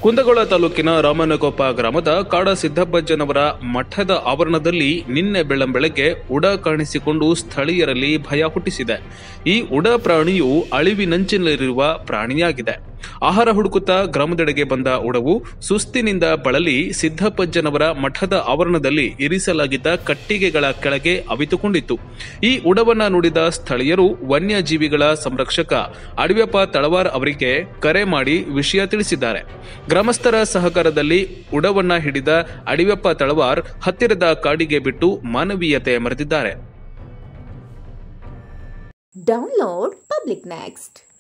ಕುಂದಗೋಳ ತಾಲೂಕಿನ ರಾಮನಕೊಪ್ಪ ಗ್ರಾಮದ ಕಾಡ ಸಿದ್ದಪ್ಪಜ್ಜನವರ ಮಠದ ಆವರಣದಲ್ಲಿ ನಿನ್ನೆ ಬೆಳ್ಳಂಬೆಳಗ್ಗೆ ಉಡ ಕಾಣಿಸಿಕೊಂಡು ಸ್ಥಳೀಯರಲ್ಲಿ ಭಯ ಹುಟ್ಟಿಸಿದೆ ಈ ಉಡ ಪ್ರಾಣಿಯು ಅಳಿವಿನಂಚಿನಲ್ಲಿರುವ ಪ್ರಾಣಿಯಾಗಿದೆ ಆಹಾರ ಹುಡುಕುತ್ತಾ ಗ್ರಾಮದೆಡೆಗೆ ಬಂದ ಉಡವು ಸುಸ್ತಿನಿಂದ ಬಳಲಿ ಸಿದ್ದಪ್ಪಜ್ಜನವರ ಮಠದ ಆವರಣದಲ್ಲಿ ಇರಿಸಲಾಗಿದ್ದ ಕಟ್ಟಿಗೆಗಳ ಕೆಳಗೆ ಅವಿತುಕೊಂಡಿತ್ತು ಈ ಉಡವನ್ನ ನುಡಿದ ಸ್ಥಳೀಯರು ವನ್ಯಜೀವಿಗಳ ಸಂರಕ್ಷಕ ಅಡವ್ಯಪ್ಪ ತಳವಾರ್ ಅವರಿಗೆ ಕರೆ ಮಾಡಿ ವಿಷಯ ತಿಳಿಸಿದ್ದಾರೆ ಗ್ರಾಮಸ್ಥರ ಸಹಕಾರದಲ್ಲಿ ಉಡವನ್ನ ಹಿಡಿದ ಅಡವ್ಯಪ್ಪ ತಳವಾರ್ ಹತ್ತಿರದ ಕಾಡಿಗೆ ಬಿಟ್ಟು ಮಾನವೀಯತೆ ಮೆರೆದಿದ್ದಾರೆ Download Public Next.